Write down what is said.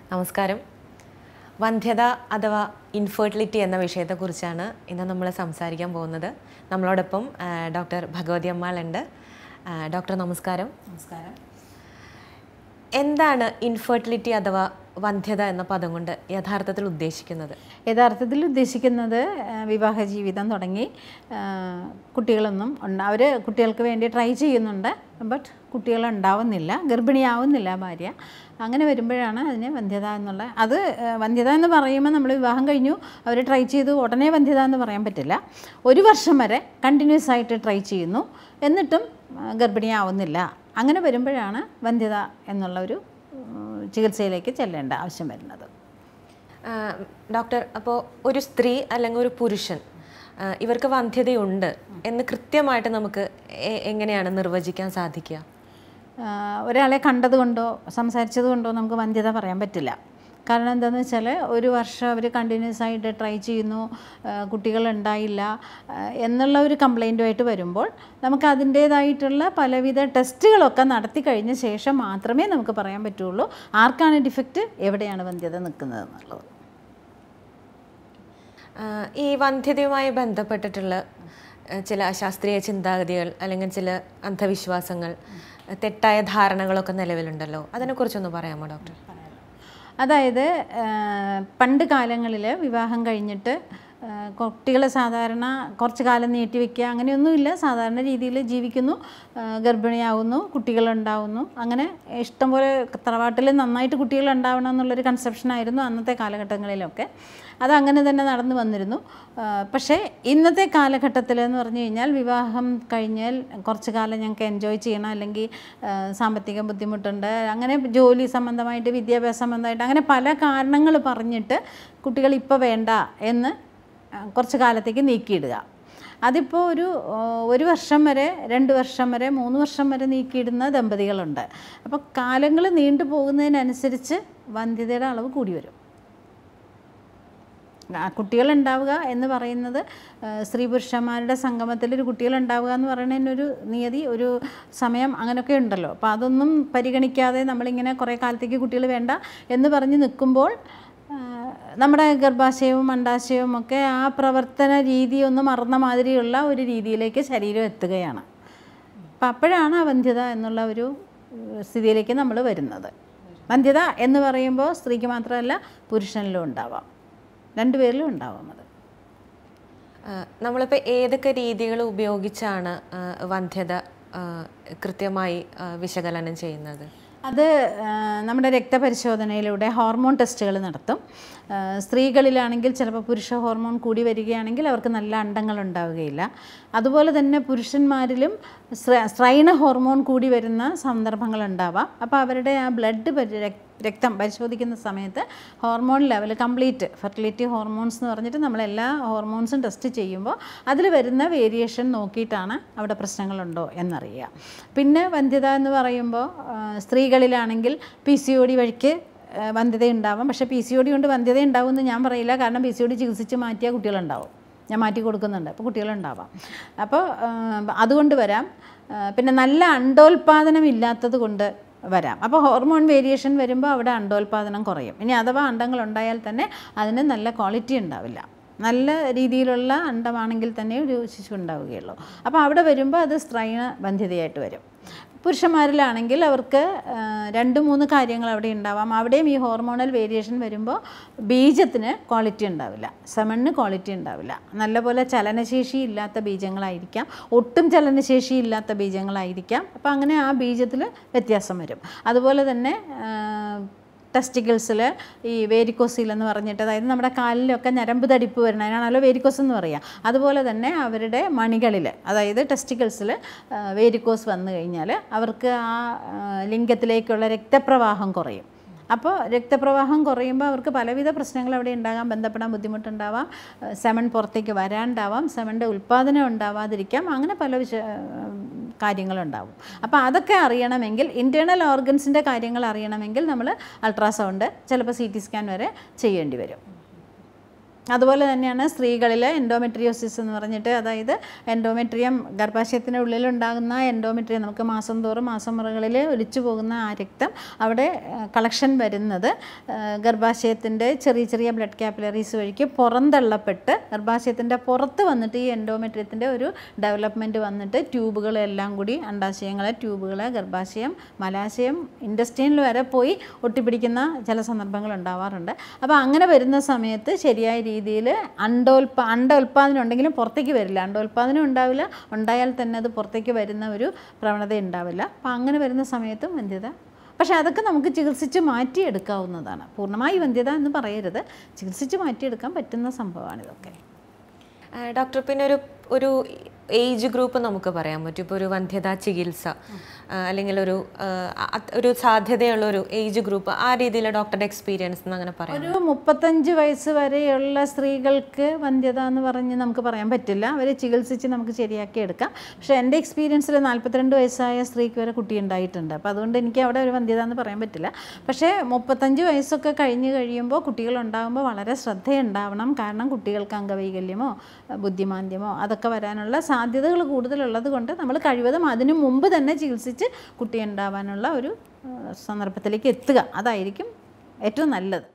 നമസ്കാരം വന്ധ്യത അഥവാ ഇൻഫെർട്ടിലിറ്റി എന്ന വിഷയത്തെക്കുറിച്ചാണ് ഇന്ന് നമ്മൾ സംസാരിക്കാൻ പോകുന്നത് നമ്മളോടൊപ്പം ആ, ഡോക്ടർ ഭഗവതി അമ്മാൾ ഉണ്ട് ആ, ഡോക്ടർ നമസ്കാരം നമസ്കാരം എന്താണ് ഇൻഫെർട്ടിലിറ്റി അഥവാ വന്ധ്യത എന്ന പദം കൊണ്ട് യഥാർത്ഥത്തിൽ ഉദ്ദേശിക്കുന്നത് യഥാർത്ഥത്തിൽ ഉദ്ദേശിക്കുന്നത് ആ, വിവാഹ ജീവിതം തുടങ്ങി ആ, കുട്ടികളൊന്നും ഉണ്ട് അവർ കുട്ടികൾക്ക് വേണ്ടി ട്രൈ ചെയ്യുന്നുണ്ട് ബട്ട് കുട്ടികൾ ഉണ്ടാവുന്നില്ല ഗർഭിണിയാവുന്നില്ല ഭാര്യ അങ്ങനെ വരുമ്പോഴാണ് അതിന് വന്ധ്യത എന്നുള്ള അത് ആ, വന്ധ്യത എന്ന് പറയുമ്പോൾ നമ്മൾ വിവാഹം കഴിഞ്ഞു അവർ ട്രൈ ചെയ്തു ഉടനെ വന്ധ്യത എന്ന് പറയാൻ പറ്റില്ല ഒരു വർഷം വരെ കണ്ടിന്യൂസ് ആയിട്ട് ട്രൈ ചെയ്യുന്നു എന്നിട്ടും ആ, ഗർഭിണിയാവുന്നില്ല അങ്ങനെ വരുമ്പോഴാണ് വന്ധ്യത എന്നുള്ള ഒരു ഉം, ചികിത്സയിലേക്ക് ചെല്ലേണ്ട ആവശ്യം വരുന്നത് ആ, ഡോക്ടർ അപ്പോൾ ഒരു സ്ത്രീ അല്ലെങ്കിൽ ഒരു പുരുഷൻ ആ, ഇവർക്ക് വന്ധ്യതയുണ്ട് എന്ന് കൃത്യമായിട്ട് നമുക്ക് എ- എങ്ങനെയാണ് നിർവചിക്കാൻ സാധിക്കുക ആഹ് ഒരാളെ കണ്ടതുകൊണ്ടോ സംസാരിച്ചത് കൊണ്ടോ നമുക്ക് വന്ധ്യത പറയാൻ പറ്റില്ല കാരണം എന്താണെന്ന് വെച്ചാൽ ഒരു വർഷം അവർ കണ്ടിന്യൂസ് ആയിട്ട് ട്രൈ ചെയ്യുന്നു ആഹ് കുട്ടികളുണ്ടായില്ല ആഹ് എന്നുള്ള ഒരു കംപ്ലൈൻറ്റുമായിട്ട് വരുമ്പോൾ നമുക്ക് അതിൻ്റേതായിട്ടുള്ള പലവിധ ടെസ്റ്റുകളൊക്കെ നടത്തി കഴിഞ്ഞ ശേഷം മാത്രമേ നമുക്ക് പറയാൻ പറ്റുള്ളൂ ആർക്കാണ് ഡിഫക്റ്റ് എവിടെയാണ് വന്ധ്യത നിൽക്കുന്നത് എന്നുള്ളത് ആ, ഈ വന്ധ്യതയുമായി ബന്ധപ്പെട്ടിട്ടുള്ള ആ, ചില അശാസ്ത്രീയ ചിന്താഗതികൾ അല്ലെങ്കിൽ ചില അന്ധവിശ്വാസങ്ങൾ തെറ്റായ ധാരണകളൊക്കെ നിലവിലുണ്ടല്ലോ അതിനെക്കുറിച്ചൊന്ന് പറയാമോ ഡോക്ടർ അതായത് ആ, പണ്ട് കാലങ്ങളിൽ വിവാഹം കഴിഞ്ഞിട്ട് ആ, കുട്ടികളെ സാധാരണ കുറച്ച് കാലം നീട്ടി വയ്ക്കുക അങ്ങനെയൊന്നുമില്ല സാധാരണ രീതിയിൽ ജീവിക്കുന്നു ആ, ഗർഭിണിയാവുന്നു കുട്ടികളുണ്ടാവുന്നു അങ്ങനെ ഇഷ്ടംപോലെ തറവാട്ടിൽ നന്നായിട്ട് കുട്ടികൾ ഉണ്ടാവണം എന്നുള്ളൊരു കൺസെപ്ഷനായിരുന്നു അന്നത്തെ കാലഘട്ടങ്ങളിലൊക്കെ അത് അങ്ങനെ തന്നെ നടന്നു വന്നിരുന്നു ആ, പക്ഷേ ഇന്നത്തെ കാലഘട്ടത്തിൽ എന്ന് പറഞ്ഞു കഴിഞ്ഞാൽ വിവാഹം കഴിഞ്ഞാൽ കുറച്ച് കാലം ഞങ്ങൾക്ക് എൻജോയ് ചെയ്യണം അല്ലെങ്കിൽ ആ, സാമ്പത്തിക ബുദ്ധിമുട്ടുണ്ട് അങ്ങനെ ജോലി സംബന്ധമായിട്ട് വിദ്യാഭ്യാസ സംബന്ധമായിട്ട് അങ്ങനെ പല കാരണങ്ങൾ പറഞ്ഞിട്ട് കുട്ടികൾ ഇപ്പോൾ വേണ്ട എന്ന് ആ, കുറച്ച് കാലത്തേക്ക് നീക്കിയിടുക അതിപ്പോൾ ഒരു ആ, ഒരു വർഷം വരെ രണ്ട് വർഷം വരെ മൂന്ന് വർഷം വരെ നീക്കിയിടുന്ന ദമ്പതികളുണ്ട് അപ്പോൾ കാലങ്ങൾ നീണ്ടു പോകുന്നതിനനുസരിച്ച് വന്ധ്യതയുടെ അളവ് കൂടി വരും ആ കുട്ടികളുണ്ടാവുക എന്ന് പറയുന്നത് ആ, സ്ത്രീ പുരുഷന്മാരുടെ സംഗമത്തിൽ ഒരു കുട്ടികളുണ്ടാവുക എന്ന് പറയുന്നതിനൊരു നിയതി ഒരു സമയം അങ്ങനെയൊക്കെ ഉണ്ടല്ലോ അപ്പോൾ അതൊന്നും പരിഗണിക്കാതെ നമ്മളിങ്ങനെ കുറേ കാലത്തേക്ക് കുട്ടികൾ വേണ്ട എന്ന് പറഞ്ഞ് നിൽക്കുമ്പോൾ ആ, നമ്മുടെ ഗർഭാശയവും അണ്ടാശയവും ഒക്കെ ആ പ്രവർത്തന രീതി ഒന്ന് മറന്ന മാതിരിയുള്ള ഒരു രീതിയിലേക്ക് ശരീരം എത്തുകയാണ് അപ്പം അപ്പോഴാണ് ആ വന്ധ്യത എന്നുള്ള ഒരു ഏഹ്, സ്ഥിതിയിലേക്ക് നമ്മൾ വരുന്നത് വന്ധ്യത എന്ന് പറയുമ്പോൾ സ്ത്രീക്ക് മാത്രമല്ല പുരുഷനിലും ഉണ്ടാവാം രണ്ടുപേരിലും ഉണ്ടാവാം അത് ആ, നമ്മളിപ്പോൾ ഏതൊക്കെ രീതികൾ ഉപയോഗിച്ചാണ് ആ, വന്ധ്യത ആ, കൃത്യമായി ആ, വിശകലനം ചെയ്യുന്നത് അത് ആ, നമ്മുടെ രക്തപരിശോധനയിലൂടെ ഹോർമോൺ ടെസ്റ്റുകൾ നടത്തും ആ, സ്ത്രീകളിലാണെങ്കിൽ ചിലപ്പോൾ പുരുഷ ഹോർമോൺ കൂടി വരികയാണെങ്കിൽ അവർക്ക് നല്ല അണ്ടങ്ങൾ ഉണ്ടാവുകയില്ല അതുപോലെ തന്നെ പുരുഷന്മാരിലും സ്ര- സ്ത്രൈണ ഹോർമോൺ കൂടി വരുന്ന സന്ദർഭങ്ങൾ ഉണ്ടാവാം അപ്പോൾ അവരുടെ ആ ബ്ലഡ് പരി- രക്- രക്തം പരിശോധിക്കുന്ന സമയത്ത് hormone level complete fertility hormones എന്ന് പറഞ്ഞിട്ട് നമ്മൾ എല്ലാ ഹോർമോൺസും ടെസ്റ്റ് ചെയ്യുമ്പോൾ അതിൽ വരുന്ന വേരിയേഷൻ നോക്കിയിട്ടാണ് അവിടെ പ്രശ്നങ്ങളുണ്ടോ എന്നറിയുക പിന്നെ വന്ധ്യത എന്ന് പറയുമ്പോൾ ആ, സ്ത്രീകളിലാണെങ്കിൽ പി സി ഒ ഡി വഴിക്ക് ആ, വന്ധ്യത ഉണ്ടാവാം പക്ഷേ പി സി ഒ ഡി കൊണ്ട് വന്ധ്യത ഉണ്ടാവുമെന്ന് ഞാൻ പറയില്ല കാരണം പി സി ഒ ഡി ചികിത്സിച്ച് മാറ്റിയ കുട്ടികളുണ്ടാവും ഞാൻ മാറ്റി കൊടുക്കുന്നുണ്ട് അപ്പോൾ കുട്ടികളുണ്ടാവാം അപ്പോൾ ആ, അതുകൊണ്ട് വരാം ആ, പിന്നെ നല്ല അണ്ടോൽപാദനം ഇല്ലാത്തത് കൊണ്ട് വരാം അപ്പോൾ ഹോർമോൺ വേരിയേഷൻ വരുമ്പോൾ അവിടെ അണ്ടോൽപാദനം കുറയും ഇനി അഥവാ അണ്ടങ്ങൾ ഉണ്ടായാൽ തന്നെ അതിന് നല്ല ക്വാളിറ്റി ഉണ്ടാവില്ല നല്ല രീതിയിലുള്ള അണ്ടമാണെങ്കിൽ തന്നെ ഒരു ശിശു ഉണ്ടാവുകയുള്ളൂ അപ്പോൾ അവിടെ വരുമ്പോൾ അത് സ്ത്രൈണ ബന്ധിതയായിട്ട് വരും പുരുഷന്മാരിലാണെങ്കിൽ അവർക്ക് ആ, രണ്ട് മൂന്ന് കാര്യങ്ങൾ അവിടെ ഉണ്ടാവാം അവിടെയും ഈ ഹോർമോണൽ വേരിയേഷൻ വരുമ്പോൾ ബീജത്തിന് ക്വാളിറ്റി ഉണ്ടാവില്ല സെമണിന് ക്വാളിറ്റി ഉണ്ടാവില്ല നല്ലപോലെ ചലനശേഷി ഇല്ലാത്ത ബീജങ്ങളായിരിക്കാം ഒട്ടും ചലനശേഷി ഇല്ലാത്ത ബീജങ്ങളായിരിക്കാം അപ്പോൾ അങ്ങനെ ആ ബീജത്തിൽ വ്യത്യാസം വരും അതുപോലെ തന്നെ ആ, ടെസ്റ്റിക്കിൾസിൽ ഈ വേരിക്കോസിൽ എന്ന് പറഞ്ഞിട്ട് അതായത് നമ്മുടെ കാലിലൊക്കെ ഞരമ്പ് തടിപ്പ് വരുന്ന അതിനാണല്ലോ വേരിക്കോസ് എന്ന് പറയുക അതുപോലെ തന്നെ അവരുടെ മണികളിൽ അതായത് ടെസ്റ്റിക്കിൾസിൽ വേരിക്കോസ് വന്നു കഴിഞ്ഞാൽ അവർക്ക് ആ ആ, ലിംഗത്തിലേക്കുള്ള രക്തപ്രവാഹം കുറയും അപ്പോൾ രക്തപ്രവാഹം കുറയുമ്പോൾ അവർക്ക് പലവിധ പ്രശ്നങ്ങൾ അവിടെ ഉണ്ടാകാം ബന്ധപ്പെടാൻ ബുദ്ധിമുട്ടുണ്ടാവാം ഏഹ് സെമൺ പുറത്തേക്ക് വരാണ്ടാവാം സെമണിൻ്റെ ഉൽപ്പാദനം ഉണ്ടാവാതിരിക്കാം അങ്ങനെ പല വിഷ കാര്യങ്ങളുണ്ടാവും അപ്പോൾ അതൊക്കെ അറിയണമെങ്കിൽ ഇൻറ്റേർണൽ ഓർഗൻസിൻ്റെ കാര്യങ്ങൾ അറിയണമെങ്കിൽ നമ്മൾ അൾട്രാസൗണ്ട് ചിലപ്പോൾ സി ടി സ്കാൻ വരെ ചെയ്യേണ്ടി വരും അതുപോലെ തന്നെയാണ് സ്ത്രീകളിൽ എൻഡോമെട്രിയോസിസ് എന്ന് പറഞ്ഞിട്ട് അതായത് എൻഡോമെട്രിയം ഗർഭാശയത്തിൻ്റെ ഉള്ളിലുണ്ടാകുന്ന എൻഡോമെട്രിയം നമുക്ക് മാസം തോറും മാസം മുറകളിൽ ഒലിച്ചു പോകുന്ന ആ രക്തം അവിടെ കളക്ഷൻ വരുന്നത് ആ, ഗർഭാശയത്തിൻ്റെ ചെറിയ ചെറിയ ബ്ലഡ് കാപ്പിലറീസ് വഴിക്ക് പുറന്തള്ളപ്പെട്ട് ഗർഭാശയത്തിൻ്റെ പുറത്ത് വന്നിട്ട് ഈ എൻഡോമെട്രിയത്തിൻ്റെ ഒരു ഡെവലപ്മെൻറ്റ് വന്നിട്ട് ട്യൂബുകളെല്ലാം കൂടി അണ്ടാശയങ്ങളെ ട്യൂബുകളെ ഗർഭാശയം മലാശയം ഇൻഡസ്ട്രീനിൽ വരെ പോയി ഒട്ടിപ്പിടിക്കുന്ന ചില സന്ദർഭങ്ങൾ ഉണ്ടാവാറുണ്ട് അപ്പോൾ അങ്ങനെ വരുന്ന സമയത്ത് ശരിയായ രീതിയിൽ അണ്ടോൽപ അണ്ട ഉൽപ്പാദനം ഉണ്ടെങ്കിലും പുറത്തേക്ക് വരില്ല അണ്ടോൽപ്പാദനം ഉണ്ടാവില്ല ഉണ്ടായാൽ തന്നെ അത് പുറത്തേക്ക് വരുന്ന ഒരു പ്രവണത ഉണ്ടാവില്ല അപ്പോൾ അങ്ങനെ വരുന്ന സമയത്തും വന്ധ്യത പക്ഷേ അതൊക്കെ നമുക്ക് ചികിത്സിച്ച് മാറ്റിയെടുക്കാവുന്നതാണ് പൂർണ്ണമായി വന്ധ്യത എന്ന് പറയരുത് ചികിത്സിച്ച് മാറ്റിയെടുക്കാൻ പറ്റുന്ന സംഭവമാണ് ഇതൊക്കെ ആ, ഡോക്ടർ പിന്നെ ഒരു ഒരു ഏജ് ഗ്രൂപ്പ് നമുക്ക് പറയാൻ പറ്റും ഇപ്പോൾ ഒരു വന്ധ്യതാ ചികിത്സ ആ, അല്ലെങ്കിൽ ഒരു ആ, അത് ഒരു സാധ്യതയുള്ള ഒരു ഏജ് ഗ്രൂപ്പ് ആ രീതിയിൽ ഡോക്ടറുടെ എക്സ്പീരിയൻസ് എന്ന് അങ്ങനെ പറയാം ഒരു മുപ്പത്തഞ്ച് വയസ്സ് വരെയുള്ള സ്ത്രീകൾക്ക് വന്ധ്യത എന്ന് പറഞ്ഞ് നമുക്ക് പറയാൻ പറ്റില്ല അവരെ ചികിത്സിച്ച് നമുക്ക് ശരിയാക്കി എടുക്കാം പക്ഷേ എൻ്റെ എക്സ്പീരിയൻസിൽ നാൽപ്പത്തിരണ്ട് വയസ്സായ സ്ത്രീക്ക് വരെ കുട്ടി ഉണ്ടായിട്ടുണ്ട് അപ്പോൾ അതുകൊണ്ട് എനിക്ക് അവിടെ ഒരു വന്ധ്യത എന്ന് പറയാൻ പറ്റില്ല പക്ഷേ മുപ്പത്തഞ്ച് വയസ്സൊക്കെ കഴിഞ്ഞ് കഴിയുമ്പോൾ കുട്ടികൾ ഉണ്ടാകുമ്പോൾ വളരെ ശ്രദ്ധയുണ്ടാവണം കാരണം കുട്ടികൾക്ക് അംഗവൈകല്യമോ ബുദ്ധിമാന്ദ്യമോ അതൊക്കെ വരാനുള്ള സാധ്യതകൾ കൂടുതലുള്ളത് കൊണ്ട് നമ്മൾ കഴിവതും അതിനു മുമ്പ് തന്നെ ചികിത്സിച്ച് കുട്ടി ഉണ്ടാവാനുള്ള ഒരു ആ, സന്ദർഭത്തിലേക്ക് എത്തുക അതായിരിക്കും ഏറ്റവും നല്ലത്